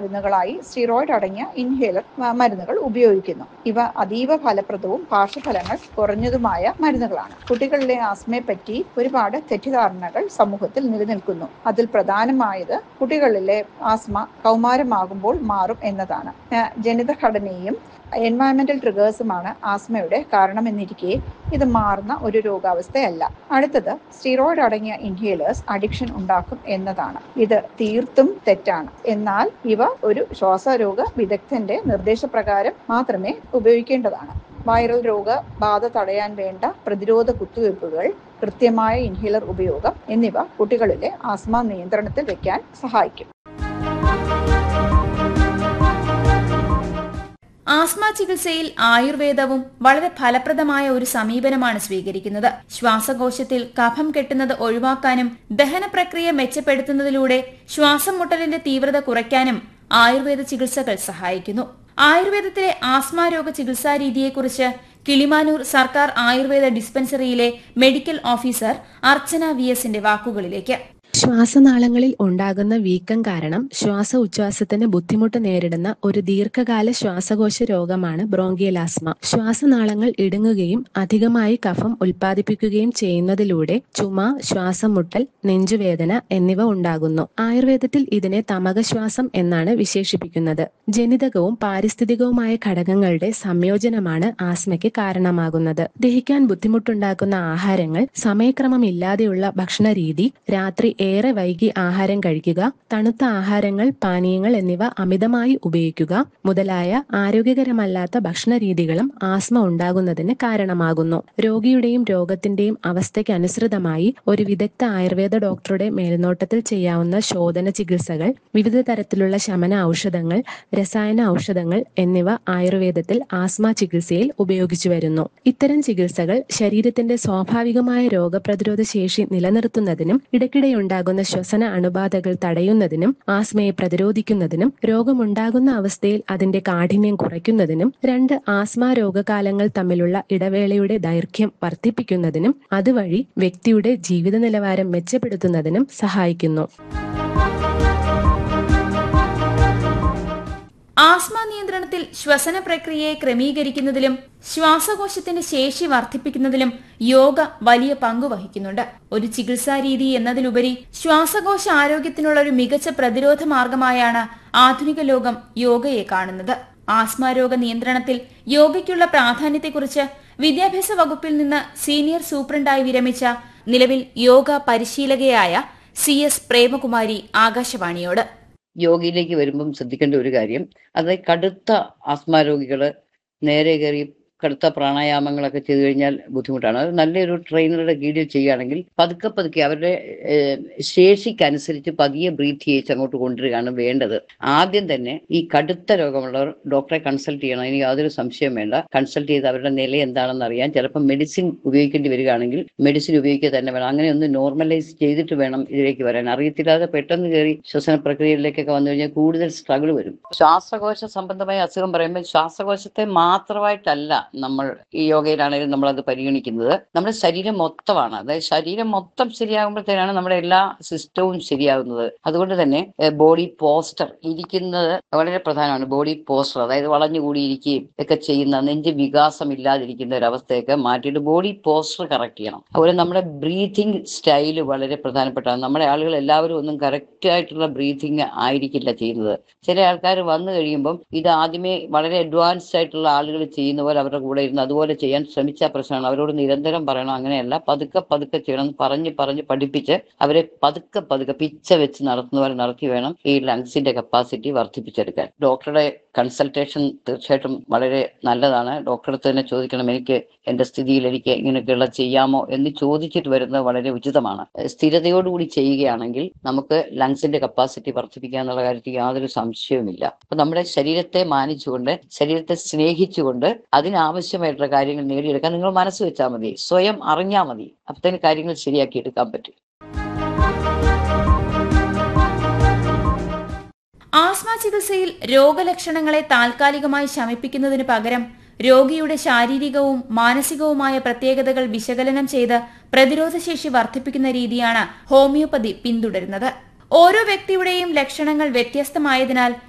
മരുന്നുകളായി steroid അടങ്ങിയ inhaler മ- മരുന്നുകൾ ഉപയോഗിക്കുന്നു ഇവ അതീവ ഫലപ്രദവും പാർശ്വഫലങ്ങൾ കുറഞ്ഞതുമായ മരുന്നുകളാണ് കുട്ടികളിലെ ആസ്മയെ പറ്റി ഒരുപാട് തെറ്റിദ്ധാരണകൾ സമൂഹത്തിൽ നിലനിൽക്കുന്നു അതിൽ പ്രധാനമായത് കുട്ടികളിലെ ആസ്മ കൗമാരമാകുമ്പോൾ മാറും എന്നതാണ് ഏഹ് ജനിതഘടനയും എൻവയറമെന്റൽ ട്രിഗേഴ്സുമാണ് ആസ്മയുടെ കാരണമെന്നിരിക്കെ ഇത് മാറുന്ന ഒരു രോഗാവസ്ഥയല്ല അടുത്തത് സ്റ്റിറോയിഡ് അടങ്ങിയ ഇൻഹേലേഴ്സ് അഡിക്ഷൻ ഉണ്ടാക്കും എന്നതാണ് ഇത് തീർത്തും തെറ്റാണ് എന്നാൽ ഇവ ഒരു ശ്വാസരോഗ വിദഗ്ധന്റെ നിർദ്ദേശപ്രകാരം മാത്രമേ ഉപയോഗിക്കേണ്ടതാണ് വൈറൽ രോഗ ബാധ തടയാൻ വേണ്ട പ്രതിരോധ കുത്തിവയ്പ്പുകൾ കൃത്യമായ ഇൻഹേലർ ഉപയോഗം എന്നിവ കുട്ടികളിലെ ആസ്മ നിയന്ത്രണത്തിൽ വെക്കാൻ സഹായിക്കും ആസ്മ ചികിത്സയിൽ ആയുർവേദവും വളരെ ഫലപ്രദമായ ഒരു സമീപനമാണ് സ്വീകരിക്കുന്നത് ശ്വാസകോശത്തിൽ കഫം കെട്ടുന്നത് ഒഴിവാക്കാനും ദഹന പ്രക്രിയ മെച്ചപ്പെടുത്തുന്നതിലൂടെ ശ്വാസം മുട്ടലിന്റെ തീവ്രത കുറയ്ക്കാനും ആയുർവേദ ചികിത്സകൾ സഹായിക്കുന്നു ആയുർവേദത്തിലെ ആസ്മ രോഗ ചികിത്സാ രീതിയെക്കുറിച്ച് കിളിമാനൂർ സർക്കാർ ആയുർവേദ ഡിസ്പെൻസറിയിലെ മെഡിക്കൽ ഓഫീസർ അർച്ചന വി എസിന്റെ വാക്കുകളിലേക്ക് ശ്വാസനാളങ്ങളിൽ ഉണ്ടാകുന്ന വീക്കം കാരണം ശ്വാസ ഉച്ഛ്വാസത്തിന് ബുദ്ധിമുട്ട് നേരിടുന്ന ഒരു ദീർഘകാല ശ്വാസകോശ രോഗമാണ് ബ്രോങ്കിയൽ ആസ്മ ശ്വാസനാളങ്ങൾ ഇടുങ്ങുകയും അധികമായി കഫം ഉൽപ്പാദിപ്പിക്കുകയും ചെയ്യുന്നതിലൂടെ ചുമ ശ്വാസം മുട്ടൽ നെഞ്ചുവേദന എന്നിവ ഉണ്ടാകുന്നു ആയുർവേദത്തിൽ ഇതിനെ തമകശ്വാസം എന്നാണ് വിശേഷിപ്പിക്കുന്നത് ജനിതകവും പാരിസ്ഥിതികവുമായ ഘടകങ്ങളുടെ സംയോജനമാണ് ആസ്മയ്ക്ക് കാരണമാകുന്നത് ദഹിക്കാൻ ബുദ്ധിമുട്ടുണ്ടാക്കുന്ന ആഹാരങ്ങൾ സമയക്രമമില്ലാതെയുള്ള ഭക്ഷണരീതി രാത്രി ഏറെ വൈകി ആഹാരം കഴിക്കുക തണുത്ത ആഹാരങ്ങൾ പാനീയങ്ങൾ എന്നിവ അമിതമായി ഉപയോഗിക്കുക മുതലായ ആരോഗ്യകരമല്ലാത്ത ഭക്ഷണ രീതികളും ആസ്മ ഉണ്ടാകുന്നതിന് കാരണമാകുന്നു രോഗിയുടെയും രോഗത്തിന്റെയും അവസ്ഥയ്ക്ക് അനുസൃതമായി ഒരു വിദഗ്ധ ആയുർവേദ ഡോക്ടറുടെ മേൽനോട്ടത്തിൽ ചെയ്യാവുന്ന ശോധന ചികിത്സകൾ വിവിധ തരത്തിലുള്ള ശമന ഔഷധങ്ങൾ രസായന ഔഷധങ്ങൾ എന്നിവ ആയുർവേദത്തിൽ ആസ്മ ചികിത്സയിൽ ഉപയോഗിച്ചു വരുന്നു ഇത്തരം ചികിത്സകൾ ശരീരത്തിന്റെ സ്വാഭാവികമായ രോഗപ്രതിരോധ ശേഷി നിലനിർത്തുന്നതിനും ഇടയ്ക്കിടെയുണ്ടാകുന്ന ശ്വസന അണുബാധകൾ തടയുന്നതിനും ആസ്മയെ പ്രതിരോധിക്കുന്നതിനും രോഗമുണ്ടാകുന്ന അവസ്ഥയിൽ അതിന്റെ കാഠിന്യം കുറയ്ക്കുന്നതിനും രണ്ട് ആസ്മ രോഗകാലങ്ങൾ തമ്മിലുള്ള ഇടവേളയുടെ ദൈർഘ്യം വർദ്ധിപ്പിക്കുന്നതിനും അതുവഴി വ്യക്തിയുടെ ജീവിത നിലവാരം മെച്ചപ്പെടുത്തുന്നതിനും സഹായിക്കുന്നു ആസ്മ നിയന്ത്രണത്തിൽ ശ്വസന പ്രക്രിയയെ ക്രമീകരിക്കുന്നതിലും ശ്വാസകോശത്തിന്റെ ശേഷി വർദ്ധിപ്പിക്കുന്നതിലും യോഗ വലിയ പങ്ക് വഹിക്കുന്നുണ്ട് ഒരു ചികിത്സാ രീതി എന്നതിലുപരി ശ്വാസകോശ ആരോഗ്യത്തിനുള്ള ഒരു മികച്ച പ്രതിരോധ മാർഗമായാണ് ആധുനിക ലോകം യോഗയെ കാണുന്നത് ആസ്മ രോഗ നിയന്ത്രണത്തിൽ യോഗയ്ക്കുള്ള പ്രാധാന്യത്തെക്കുറിച്ച് വിദ്യാഭ്യാസ വകുപ്പിൽ നിന്ന് സീനിയർ സൂപ്രണ്ടായി വിരമിച്ച നിലവിൽ യോഗ പരിശീലകയായ സി എസ് പ്രേമകുമാരി ആകാശവാണിയോട് യോഗയിലേക്ക് വരുമ്പം ശ്രദ്ധിക്കേണ്ട ഒരു കാര്യം അത് കടുത്ത ആസ്മ രോഗികള് നേരെ കയറി കടുത്ത പ്രാണായാമങ്ങളൊക്കെ ചെയ്തു കഴിഞ്ഞാൽ ബുദ്ധിമുട്ടാണ് അത് നല്ലൊരു ട്രെയിനറുടെ കീഴിൽ ചെയ്യുകയാണെങ്കിൽ പതുക്കെ പതുക്കെ അവരുടെ ഏഹ്, ശേഷിക്കനുസരിച്ച് പതിയെ ബ്രീത്ത് ചെയ്യിച്ച് അങ്ങോട്ട് കൊണ്ടുവരികയാണ് വേണ്ടത് ആദ്യം തന്നെ ഈ കടുത്ത രോഗമുള്ളവർ ഡോക്ടറെ കൺസൾട്ട് ചെയ്യണം അതിന് യാതൊരു സംശയം വേണ്ട കൺസൾട്ട് ചെയ്ത് അവരുടെ നില എന്താണെന്ന് അറിയാൻ ചിലപ്പോൾ മെഡിസിൻ ഉപയോഗിക്കേണ്ടി വരികയാണെങ്കിൽ മെഡിസിൻ ഉപയോഗിക്കുക തന്നെ വേണം അങ്ങനെ ഒന്ന് നോർമലൈസ് ചെയ്തിട്ട് വേണം ഇതിലേക്ക് വരാൻ അറിയത്തില്ലാതെ പെട്ടെന്ന് കയറി ശ്വസന പ്രക്രിയയിലേക്കൊക്കെ വന്നു കഴിഞ്ഞാൽ കൂടുതൽ സ്ട്രഗിൾ വരും ശ്വാസകോശ സംബന്ധമായ അസുഖം പറയുമ്പോൾ ശ്വാസകോശത്തെ മാത്രമായിട്ടല്ല നമ്മൾ ഈ യോഗയിലാണെങ്കിലും നമ്മൾ അത് പരിഗണിക്കുന്നത് നമ്മുടെ ശരീരം മൊത്തമാണ് അതായത് ശരീരം മൊത്തം ശരിയാകുമ്പോഴത്തേനാണ് നമ്മുടെ എല്ലാ സിസ്റ്റവും ശരിയാകുന്നത് അതുകൊണ്ട് തന്നെ ബോഡി പോസ്റ്റർ ഇരിക്കുന്നത് വളരെ പ്രധാനമാണ് ബോഡി പോസ്റ്റർ അതായത് വളഞ്ഞുകൂടി ഇരിക്കുകയും ഒക്കെ ചെയ്യുന്ന നെഞ്ച് വികാസം ഇല്ലാതിരിക്കുന്ന ഒരു അവസ്ഥയൊക്കെ മാറ്റിയിട്ട് ബോഡി പോസ്റ്റർ കറക്റ്റ് ചെയ്യണം അതുപോലെ നമ്മുടെ ബ്രീതിങ് സ്റ്റൈല് വളരെ പ്രധാനപ്പെട്ടാണ് നമ്മുടെ ആളുകൾ എല്ലാവരും ഒന്നും കറക്റ്റ് ആയിട്ടുള്ള ബ്രീതിങ് ആയിരിക്കില്ല ചെയ്യുന്നത് ചില ആൾക്കാർ വന്നു കഴിയുമ്പം ഇത് ആദ്യമേ വളരെ അഡ്വാൻസ്ഡ് ആയിട്ടുള്ള ആളുകൾ ചെയ്യുന്ന പോലെ അവരുടെ കൂടെ ഇരുന്ന് അതുപോലെ ചെയ്യാൻ ശ്രമിച്ച പ്രശ്നമാണ് അവരോട് നിരന്തരം പറയണം അങ്ങനെയല്ല പതുക്കെ പതുക്കെ ചെയ്യണം എന്ന് പറഞ്ഞ് പറഞ്ഞ് പഠിപ്പിച്ച് അവരെ പതുക്കെ പതുക്കെ പിച്ച വെച്ച് നടത്തുന്ന പോലെ നടത്തി വേണം ഈ ലങ്സിന്റെ കപ്പാസിറ്റി വർദ്ധിപ്പിച്ചെടുക്കാൻ ഡോക്ടറുടെ കൺസൾട്ടേഷൻ തീർച്ചയായിട്ടും വളരെ നല്ലതാണ് ഡോക്ടറെ തന്നെ ചോദിക്കണം എനിക്ക് എന്റെ സ്ഥിതിയിൽ എനിക്ക് ഇങ്ങനെയൊക്കെയുള്ള ചെയ്യാമോ എന്ന് ചോദിച്ചിട്ട് വരുന്നത് വളരെ ഉചിതമാണ് സ്ഥിരതയോടുകൂടി ചെയ്യുകയാണെങ്കിൽ നമുക്ക് ലങ്സിന്റെ കപ്പാസിറ്റി വർദ്ധിപ്പിക്കുക എന്നുള്ള കാര്യത്തിൽ യാതൊരു സംശയവുമില്ല അപ്പൊ നമ്മുടെ ശരീരത്തെ മാനിച്ചുകൊണ്ട് ശരീരത്തെ സ്നേഹിച്ചുകൊണ്ട് അതിനാവശ്യമായിട്ടുള്ള കാര്യങ്ങൾ നേടിയെടുക്കാൻ നിങ്ങൾ മനസ്സ് വെച്ചാൽ മതി സ്വയം അറിഞ്ഞാൽ മതി അപ്പത്തേന് കാര്യങ്ങൾ ശരിയാക്കി എടുക്കാൻ പറ്റും ആസ്മ ചികിത്സയിൽ രോഗലക്ഷണങ്ങളെ താൽക്കാലികമായി ശമിപ്പിക്കുന്നതിന് പകരം രോഗിയുടെ ശാരീരികവും മാനസികവുമായ പ്രത്യേകതകൾ വിശകലനം ചെയ്ത് പ്രതിരോധശേഷി വർദ്ധിപ്പിക്കുന്ന രീതിയാണ് ഹോമിയോപ്പതി പിന്തുടരുന്നത് ഓരോ വ്യക്തിയുടെയും ലക്ഷണങ്ങൾ വ്യത്യസ്തമായതിനാൽ